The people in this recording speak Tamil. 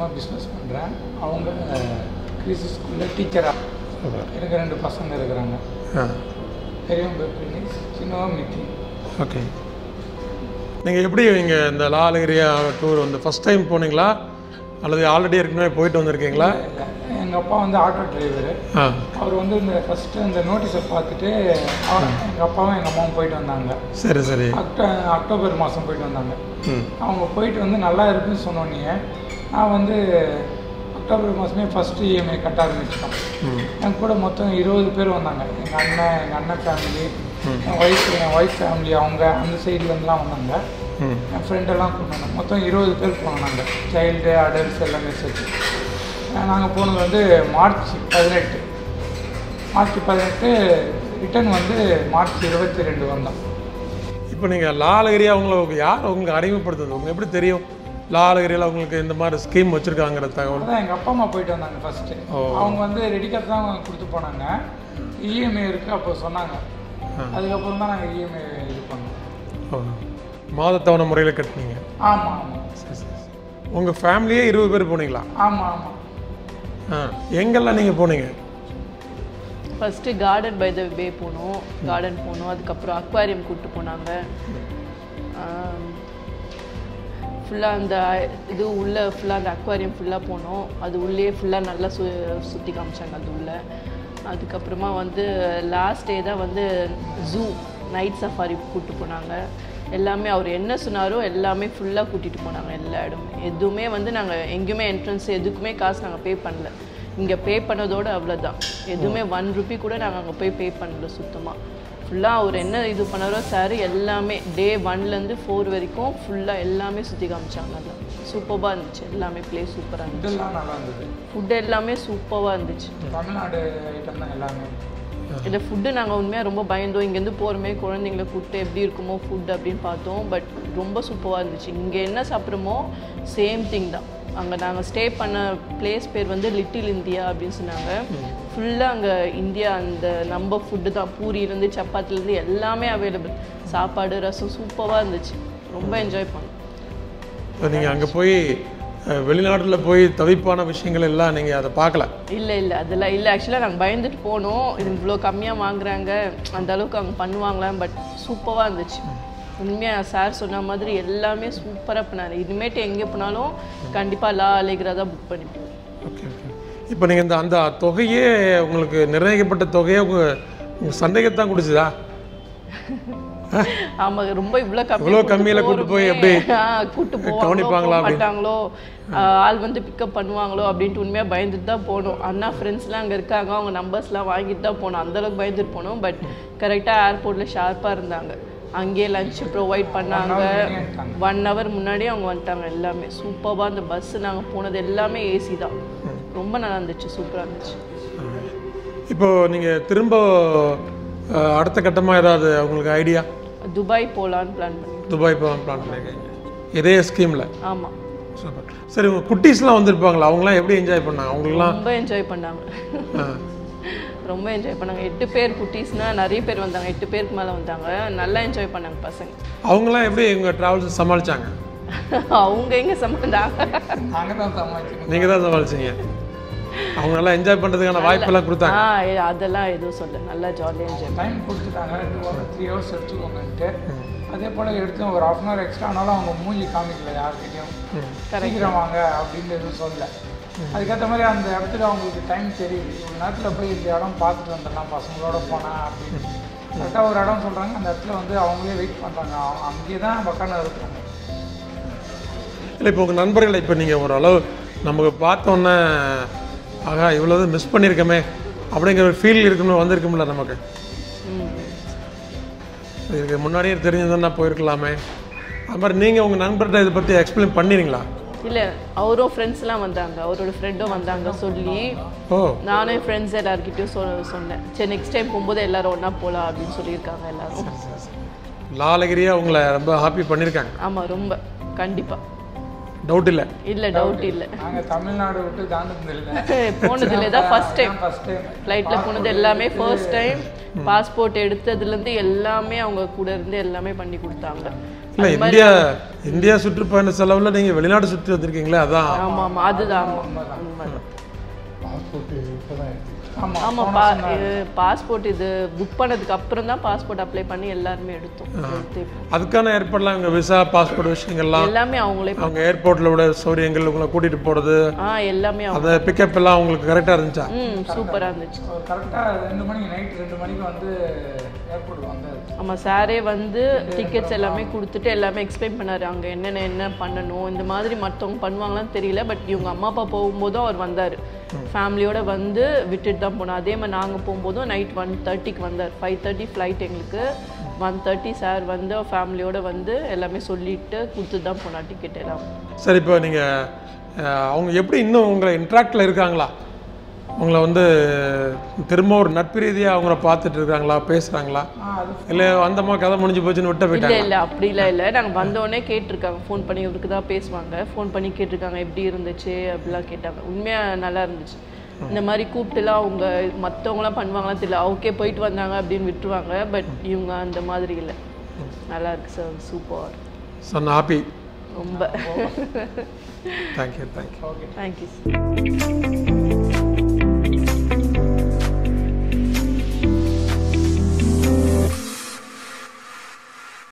வருஷமாக பிஸ்னஸ் பண்ணுறேன் அவங்க கிறிஸ்து ஸ்கூலில் டீச்சராக சூப்பர் எனக்கு ரெண்டு பசங்க இருக்கிறாங்க ஆ பெரியவன் பேர் பிரினிஸ் சின்னவன் மித்தி ஓகே நீங்கள் எப்படி இங்கே இந்த லாலகிரியா டூர் வந்து ஃபஸ்ட் டைம் போனீங்களா அல்லது ஆல்ரெடி ஏற்கனவே போயிட்டு வந்திருக்கீங்களா இல்லை எங்கள் அப்பா வந்து ஆட்டோ டிரைவரு ஆ அவர் வந்து இந்த ஃபஸ்ட்டு இந்த நோட்டீஸை பார்த்துட்டு எங்கள் அப்பாவும் எங்கள் அம்மாவும் போயிட்டு வந்தாங்க சரி சரி அக்டோ அக்டோபர் மாதம் போயிட்டு வந்தாங்க ம் அவங்க போயிட்டு வந்து நல்லா இருக்குன்னு சொன்னோன்னே நான் வந்து அக்டோபர் மாதமே ஃபஸ்ட்டு இஎம்ஐ கட்ட ஆரம்பிச்சிட்டோம் ம் என் கூட மொத்தம் இருபது பேர் வந்தாங்க எங்கள் அண்ணன் எங்கள் அண்ணன் ஃபேமிலி என் ஒய்ஃப் என் ஒய்ஃப் ஃபேமிலி அவங்க அந்த சைட்லேருந்துலாம் வந்தாங்க ம் என் ஃப்ரெண்டெல்லாம் கூட்டு வந்தோம் மொத்தம் இருபது பேர் போனோம் நாங்கள் சைல்டு அடல்ட்ஸ் எல்லாமே சேர்த்து நாங்கள் போனது வந்து மார்ச் பதினெட்டு மார்ச் பதினெட்டு ரிட்டர்ன் வந்து மார்ச் இருபத்தி ரெண்டு வந்தோம் இப்போ நீங்கள் லாலகிரியா உங்களுக்கு யார் உங்களுக்கு அறிமுகப்படுத்துது உங்களுக்கு எப்படி தெரியும் லாலகிரியில் உங்களுக்கு இந்த மாதிரி ஸ்கீம் வச்சுருக்காங்கிற தகவல் அதான் எங்கள் அப்பா அம்மா போயிட்டு வந்தாங்க ஃபஸ்ட்டு ஓ. அவங்க வந்து ரெடி கார்டு தான் கொடுத்து போனாங்க இஎம்ஐ இருக்குது அப்போ சொன்னாங்க அதுக்கப்புறம் தான் நாங்கள் இஎம்ஐ இது பண்ணோம் ஓ மாதத்தவணை முறையில் கட்டினீங்க ஆமாம் ஆமாம் சரி சரி உங்கள் ஃபேமிலியே இருபது பேர் போனீங்களா ஆமாம் ஆமாம் ஆ எங்கெல்லாம் நீங்கள் போனீங்க first garden by the way போனோம் கார்டன் போனோம் அதுக்கப்புறம் அக்வாரியம் கூப்பிட்டு போனாங்க ஃபுல்லாக அந்த இது உள்ளே ஃபுல்லாக அந்த அக்வாரியம் ஃபுல்லாக போனோம் அது உள்ளே ஃபுல்லாக நல்லா சு சுற்றி காமிச்சாங்க அது உள்ளே அதுக்கப்புறமா வந்து லாஸ்ட் டே தான் வந்து ஜூ நைட் சஃபாரி கூப்பிட்டு போனாங்க எல்லாமே அவர் என்ன சொன்னாரோ எல்லாமே ஃபுல்லாக கூட்டிகிட்டு போனாங்க எல்லா இடமே எதுவுமே வந்து நாங்கள் எங்கேயுமே என்ட்ரன்ஸ் எதுக்குமே காசு நாங்கள் பே பண்ணல இங்கே பே பண்ணதோட அவ்வளோதான் எதுவுமே ஒன் ருபி கூட நாங்கள் அங்கே போய் பே பண்ணல சுத்தமாக ஃபுல்லாக அவர் என்ன இது பண்ணாரோ சார் எல்லாமே டே ஒன்லேருந்து ஃபோர் வரைக்கும் ஃபுல்லாக எல்லாமே சுற்றி காமிச்சாங்க நல்லா சூப்பராக இருந்துச்சு எல்லாமே ப்ளேஸ் சூப்பராக இருந்துச்சு ஃபுட்டெல்லாம் நல்லா இருந்தது ஃபுட் எல்லாமே சூப்பராக இருந்துச்சு தமிழ்நாடு ஐட்டம் தான் எல்லாமே இந்த ஃபுட்டு நாங்கள் உண்மையாக ரொம்ப பயந்தோம் இங்கேருந்து போகிறோமே குழந்தைங்கள கூப்பிட்டு எப்படி இருக்குமோ ஃபுட் அப்படின்னு பார்த்தோம் பட் ரொம்ப சூப்பராக இருந்துச்சு இங்கே என்ன சாப்பிட்றோமோ சேம் திங் தான் அங்கே நாங்கள் ஸ்டே பண்ண பிளேஸ் பேர் வந்து லிட்டில் இந்தியா அப்படின்னு சொன்னாங்க ஃபுல்லாக அங்கே இந்தியா அந்த நம்ம ஃபுட்டு தான் பூரியிலேருந்து சப்பாத்திலேருந்து எல்லாமே அவைலபிள் சாப்பாடு ரசம் சூப்பராக இருந்துச்சு ரொம்ப என்ஜாய் பண்ணோம் இப்போ நீங்கள் அங்கே போய் அஹ், வெளிநாட்டில் போய் தவிப்பான விஷயங்கள் எல்லாம் நீங்கள் அதை பார்க்கல இல்லை இல்லை அதெல்லாம் இல்லை ஆக்சுவலாக நாங்கள் பயந்துட்டு போனோம் இது இவ்வளோ கம்மியாக வாங்குறாங்க அந்த அளவுக்கு அவங்க பண்ணுவாங்களா பட் சூப்பராக இருந்துச்சு உண்மையாக சார் சொன்ன மாதிரி எல்லாமே சூப்பராக பண்ணாரு இனிமேட்டு எங்கே போனாலும் கண்டிப்பாக லா அலைகிறா தான் புக் பண்ணிப்போம் ஓகே ஓகே இப்போ நீங்கள் இந்த அந்த தொகையே உங்களுக்கு நிர்ணயிக்கப்பட்ட தொகையே உங்கள் உங்கள் சந்தேகத்தான் குடிச்சுதா ஆமாம் ரொம்ப இவ்வளோ கம்மி இவ்வளோ கம்மியில கூட்டு போய் எப்படி கூட்டு கவனிப்பாங்களா போவாங்களோ அப்படின்னு? மாட்டாங்களோ ஆள் வந்து பிக்கப் பண்ணுவாங்களோ அப்படின்ட்டு உண்மையாக பயந்துட்டு தான் போனோம் அண்ணா ஃப்ரெண்ட்ஸ்லாம் அங்கே இருக்காங்க அவங்க நம்பர்ஸ்லாம் வாங்கிட்டு தான் போனோம் அந்த அளவுக்கு பயந்துட்டு போனோம் பட் கரெக்டாக ஏர்போர்ட்டில் ஷார்ப்பாக இருந்தாங்க அங்கேயே லஞ்ச் ப்ரொவைட் பண்ணாங்க ஒன் ஹவர் முன்னாடியே அவங்க வந்துட்டாங்க எல்லாமே சூப்பராக அந்த பஸ் நாங்கள் போனது எல்லாமே ஏசி தான் ரொம்ப நல்லா இருந்துச்சு சூப்பராக இருந்துச்சு இப்போ நீங்கள் திரும்ப அஹ், அடுத்த கட்டமாக ஏதாவது உங்களுக்கு ஐடியா துபாய் போகலான்னு பிளான் பண்ணி துபாய் போகலாம் பிளான் பண்ணியிருக்கீங்க இதே ஸ்கீமில் ஆமாம் சூப்பர் சரி உங்கள் குட்டீஸ்லாம் வந்திருப்பாங்களா அவங்களாம் எப்படி என்ஜாய் பண்ணாங்க அவங்களுக்குலாம் ரொம்ப என்ஜாய் பண்ணாங்க ஆ, ரொம்ப என்ஜாய் பண்ணாங்க எட்டு பேர் குட்டீஸ்னா நிறைய பேர் வந்தாங்க எட்டு பேருக்கு மேலே வந்தாங்க நல்லா என்ஜாய் பண்ணாங்க பசங்க அவங்களாம் எப்படி உங்கள் ட்ராவல்ஸ் சமாளிச்சாங்க அவங்க எங்க சமாளிந்தாங்க நாங்கள் தான் சமாளிச்சிக்கணும் நீங்கள் தான் சமாளிச்சீங்க அவங்க நல்லா என்ஜாய் பண்ணுறதுக்கான வாய்ப்பெல்லாம் கொடுத்தாங்க ஆ எ- அதெல்லாம் எதுவும் சொல்ல நல்லா ஜாலியாக என்ஜாய் டைம் கொடுத்துட்டாங்க டூ ஹவர் த்ரீ ஹவர்ஸ் எடுத்துக்கோங்கன்ட்டு அதே போல் எடுத்து ஒரு ஹாஃப் அன் ஹவர் எக்ஸ்ட்ரா ஆனாலும் அவங்க மூஞ்சி காமிக்கல யார்கிட்டயும் சீக்கிரம் வாங்க அப்படின்னு எதுவும் சொல்லல அதுக்கேற்ற மாதிரி அந்த இடத்துல அவங்களுக்கு டைம் தெரியுது ஒரு நேரத்தில் போய் இந்த இடம் பார்த்துட்டு வந்துடலாம் பசங்களோட போனா அப்படின்னு கரெக்டாக ஒரு இடம் சொல்கிறாங்க அந்த இடத்துல வந்து அவங்களே வெயிட் பண்ணுறாங்க அங்கேயே தான் பக்கான இருக்காங்க இல்லை இப்போ உங்கள் நண்பர்களை இப்போ நீங்கள் ஓரளவு நமக்கு பார்த்தோன்னே ஆகா இவ்வளோ மிஸ் பண்ணியிருக்கோமே அப்படிங்கிற ஒரு ஃபீல் இருக்கணும் வந்திருக்கும்ல நமக்கு இதுக்கு முன்னாடியே தெரிஞ்சிருந்தா போயிருக்கலாமே அது மாதிரி நீங்கள் உங்கள் நண்பர்கிட்ட இதை பற்றி எக்ஸ்பிளைன் பண்ணிடுங்களா இல்லை அவரும் ஃப்ரெண்ட்ஸ்லாம் வந்தாங்க அவரோட ஃப்ரெண்டும் வந்தாங்க சொல்லி ஓ நானும் என் ஃப்ரெண்ட்ஸ் எல்லாருக்கிட்டையும் சொ சொன்னேன் சரி நெக்ஸ்ட் டைம் போகும்போது எல்லாரும் ஒன்றா போகலாம் அப்படின்னு சொல்லியிருக்காங்க எல்லாரும் லாலகிரியா உங்களை ரொம்ப ஹாப்பி பண்ணியிருக்காங்க ஆமாம் ரொம்ப கண்டிப்பாக டவுட் இல்லை இல்லை டவுட் இல்லை நாங்கள் தமிழ்நாடு விட்டு தாண்டது இல்லை போனதுல தான் ஃபர்ஸ்ட் டைம் ஃபஸ்ட் டைம் ஃப்ளைட்டில் போனது எல்லாமே ஃபர்ஸ்ட் டைம் பாஸ்போர்ட் எடுத்ததுலேருந்து எல்லாமே அவங்க கூட இருந்து எல்லாமே பண்ணி கொடுத்தாங்க இல்லை இந்தியா இந்தியா சுற்றுப்பயண செலவில் நீங்கள் வெளிநாடு சுற்றி வந்திருக்கீங்களே அதான் ஆமாம் ஆமாம் அதுதான் ஆமாம் உண்மைதான் பாஸ்போர்ட் இப்போ தான் எடுத்து ஆமாம் ஆமாம் பா பாஸ்போர்ட் இது புக் பண்ணதுக்கு அப்புறம் தான் பாஸ்போர்ட் அப்ளை பண்ணி எல்லாருமே எடுத்தோம் எடுத்து அதுக்கான ஏற்பாடுலாம் இங்கே விசா பாஸ்போர்ட் விஷயங்கள்லாம் எல்லாமே அவங்களே அவங்க ஏர்போர்ட்டில் விட சௌரியங்கள் உங்களை கூட்டிகிட்டு போகிறது ஆ எல்லாமே அவங்க அந்த பிக்கப் எல்லாம் உங்களுக்கு கரெக்டாக இருந்துச்சா ம் சூப்பராக இருந்துச்சு அவர் கரெக்டாக ரெண்டு மணிக்கு நைட் ரெண்டு மணிக்கு வந்து ஏர்போர்ட் வந்தார் ஆமாம் சாரே வந்து டிக்கெட்ஸ் எல்லாமே கொடுத்துட்டு எல்லாமே எக்ஸ்பிளைன் பண்ணாரு அங்கே என்னென்ன என்ன பண்ணணும் இந்த மாதிரி மற்றவங்க பண்ணுவாங்களான்னு தெரியல பட் இவங்க அம்மா அப்பா போகும்போதும் அவர் வந்தார் ஃபேமிலியோட வந்து விட்டுட்டு தான் போனோம் அதே மாதிரி நாங்கள் போகும்போதும் நைட் ஒன் தேர்ட்டிக்கு வந்தார் ஃபைவ் தேர்ட்டி ஃப்ளைட் எங்களுக்கு ஒன் தேர்ட்டி சார் வந்து ஃபேமிலியோட வந்து எல்லாமே சொல்லிட்டு கொடுத்துட்டு தான் போனா டிக்கெட் எல்லாம் சரி இப்போ நீங்கள் அவங்க எப்படி இன்னும் உங்களை இன்ட்ராக்டில் இருக்காங்களா உங்களை வந்து திரும்ப ஒரு நட்பு ரீதியாக அவங்கள பார்த்துட்டு இருக்காங்களா பேசுகிறாங்களா ஆ அது இல்லை வந்தம்மா கதை முடிஞ்சு போச்சுன்னு விட்ட இல்லை போயிட்டாங்க இல்லை அப்படிலாம் இல்லை நாங்கள் வந்தோடனே கேட்டிருக்காங்க ஃபோன் பண்ணி இவருக்கு தான் பேசுவாங்க ஃபோன் பண்ணி கேட்டிருக்காங்க எப்படி இருந்துச்சு அப்படிலாம் கேட்டாங்க உண்மையாக நல்லா இருந்துச்சு இந்த மாதிரி கூப்பிட்டுலாம் அவங்க மற்றவங்களாம் பண்ணுவாங்களாம் தெரியல ஓகே போயிட்டு வந்தாங்க அப்படின்னு விட்டுருவாங்க பட் இவங்க அந்த மாதிரி இல்லை நல்லா இருக்கு சார் சூப்பர் சொன்ன ஹாப்பி ரொம்ப தேங்க்யூ தேங்க்யூ ஓகே தேங்க்யூ